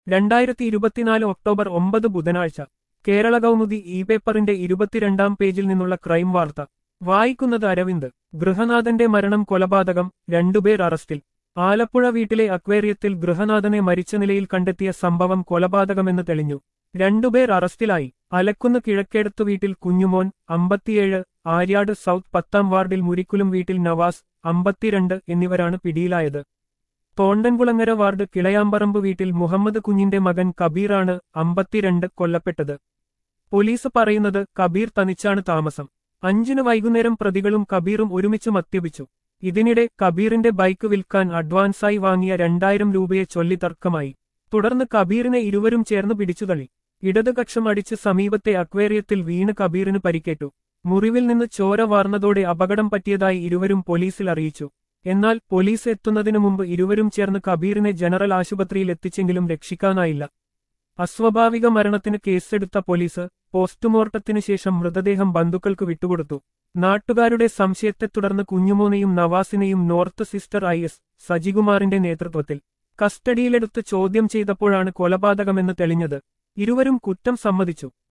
രണ്ടായിരത്തി ഇരുപത്തിനാല് ഒക്ടോബർ ഒമ്പത് ബുധനാഴ്ച കേരള കൗമുദി ഇ പേപ്പറിന്റെ ഇരുപത്തിരണ്ടാം പേജിൽ നിന്നുള്ള ക്രൈം വാർത്ത വായിക്കുന്നത് അരവിന്ദ് ഗൃഹനാഥന്റെ മരണം കൊലപാതകം രണ്ടുപേർ അറസ്റ്റിൽ ആലപ്പുഴ വീട്ടിലെ അക്വേറിയത്തിൽ ഗൃഹനാഥനെ മരിച്ച നിലയിൽ കണ്ടെത്തിയ സംഭവം കൊലപാതകമെന്ന് തെളിഞ്ഞു രണ്ടുപേർ അറസ്റ്റിലായി അലക്കുന്ന് കിഴക്കേടത്തു വീട്ടിൽ കുഞ്ഞുമോൻ അമ്പത്തിയേഴ് ആര്യാട് സൗത്ത് പത്താം വാർഡിൽ മുരിക്കുലും വീട്ടിൽ നവാസ് അമ്പത്തിരണ്ട് എന്നിവരാണ് പിടിയിലായത് തോണ്ടൻകുളങ്ങര വാർഡ് കിളയാമ്പറമ്പ് വീട്ടിൽ മുഹമ്മദ് കുഞ്ഞിന്റെ മകൻ കബീറാണ് അമ്പത്തിരണ്ട് കൊല്ലപ്പെട്ടത് പോലീസ് പറയുന്നത് കബീർ തനിച്ചാണ് താമസം അഞ്ചിന് വൈകുന്നേരം പ്രതികളും കബീറും ഒരുമിച്ച് മദ്യപിച്ചു ഇതിനിടെ കബീറിന്റെ ബൈക്ക് വിൽക്കാൻ അഡ്വാൻസായി വാങ്ങിയ രണ്ടായിരം രൂപയെ ചൊല്ലി തർക്കമായി തുടർന്ന് കബീറിനെ ഇരുവരും ചേർന്ന് പിടിച്ചുതള്ളി ഇടതുകക്ഷം അടിച്ച് സമീപത്തെ അക്വേറിയത്തിൽ വീണ് കബീറിന് പരിക്കേറ്റു മുറിവിൽ നിന്ന് ചോര വാർന്നതോടെ അപകടം പറ്റിയതായി ഇരുവരും പോലീസിൽ അറിയിച്ചു എന്നാൽ പോലീസ് എത്തുന്നതിനു മുമ്പ് ഇരുവരും ചേർന്ന് കബീറിനെ ജനറൽ ആശുപത്രിയിൽ എത്തിച്ചെങ്കിലും രക്ഷിക്കാനായില്ല അസ്വാഭാവിക മരണത്തിന് കേസെടുത്ത പോലീസ് പോസ്റ്റ്മോർട്ടത്തിനു ശേഷം മൃതദേഹം ബന്ധുക്കൾക്ക് വിട്ടുകൊടുത്തു നാട്ടുകാരുടെ സംശയത്തെ തുടർന്ന് കുഞ്ഞുമോനെയും നവാസിനെയും നോർത്ത് സിസ്റ്റർ ഐ എസ് സജികുമാറിന്റെ നേതൃത്വത്തിൽ കസ്റ്റഡിയിലെടുത്ത് ചോദ്യം ചെയ്തപ്പോഴാണ് കൊലപാതകമെന്ന് തെളിഞ്ഞത് ഇരുവരും കുറ്റം സമ്മതിച്ചു